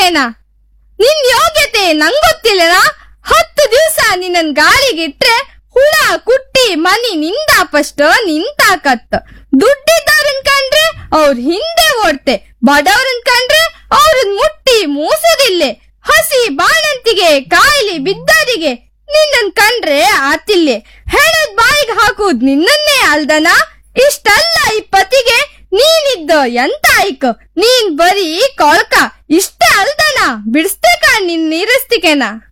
ಬಿಡಿಸ್ತಿಕೇನಾ ನಿನ್ ಯೋಗ್ಯತೆ ನಂಗೊತ್ತಿಲ್ಲನ ಹತ್ತು ದಿವ್ಸ ನಿನ್ನನ್ ಗಾಳಿಗಿಟ್ರೆ ಹುಳ ಕುಟ್ಟಿ ಮನಿ ನಿಂದಾಪಷ್ಟ ನಿಂತಾಕತ್ತ ದುಡ್ಡಿದ್ದವ್ರನ್ ಕಂಡ್ರೆ ಅವ್ರ ಹಿಂದೆ ಓಡ್ತೆ ಬಡವ್ರನ್ ಕಂಡ್ರೆ ಅವ್ರನ್ ಮುಟ್ಟಿ ಮೂಸುದಿಲ್ಲೆ ಹಸಿ ಬಾಣಂತಿಗೆ ಕಾಯಿಲೆ ಬಿದ್ದವರಿಗೆ ನಿನ್ನನ್ ಕಂಡ್ರೆ ಆತಿಲ್ಲೆ ಹೆಣದ್ ಬಾಯಿಗೆ ಹಾಕುದ್ ನಿನ್ನನ್ನೇ ಅಲ್ದನ ಇಷ್ಟಲ್ಲ ಈ ಪತಿಗೆ ನೀನಿದ್ದ ಎಂತ ಆಯ್ಕ ನೀನ್ ಬರೀ ಕೊಳ್ಕ ಇಷ್ಟೇ ಅಲ್ದನ ಬಿಡಿಸ್ತೇಕ ನಿನ್ ನೀರಿಸ್ತಿಕೆನಾ